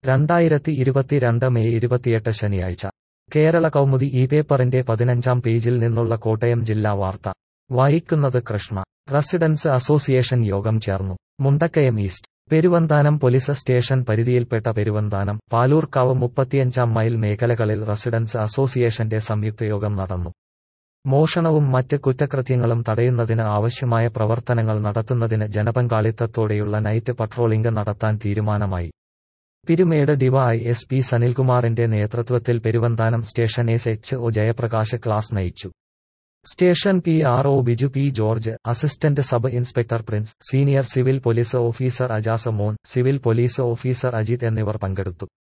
രണ്ടായിരത്തി ഇരുപത്തിരണ്ട് മെയ് ഇരുപത്തിയെട്ട് ശനിയാഴ്ച കേരള കൗമുദി ഈ പേപ്പറിന്റെ പതിനഞ്ചാം പേജിൽ നിന്നുള്ള കോട്ടയം ജില്ലാ വാർത്ത വായിക്കുന്നത് കൃഷ്ണ റെസിഡൻസ് അസോസിയേഷൻ യോഗം ചേർന്നു Mundakayam east Peruvanthanam police station പരിധിയിൽപ്പെട്ട പെരുവന്താനം പാലൂർക്കാവ് മുപ്പത്തിയഞ്ചാം മൈൽ മേഖലകളിൽ റെസിഡൻസ് അസോസിയേഷന്റെ സംയുക്ത യോഗം നടന്നു മോഷണവും മറ്റ് കുറ്റകൃത്യങ്ങളും തടയുന്നതിന് ആവശ്യമായ പ്രവർത്തനങ്ങൾ നടത്തുന്നതിന് ജനപങ്കാളിത്തത്തോടെയുള്ള നൈറ്റ് പട്രോളിംഗ് നടത്താൻ തീരുമാനമായി പിരുമേട് ഡിവൈ എസ് പി സനിൽകുമാറിന്റെ നേതൃത്വത്തിൽ Peruvanthanam station S H O Jayaprakash class നയിച്ചു station P R O Biju P George assistant sub inspector Prince senior civil police officer Ajas Mon civil police officer Ajith എന്നിവർ പങ്കെടുത്തു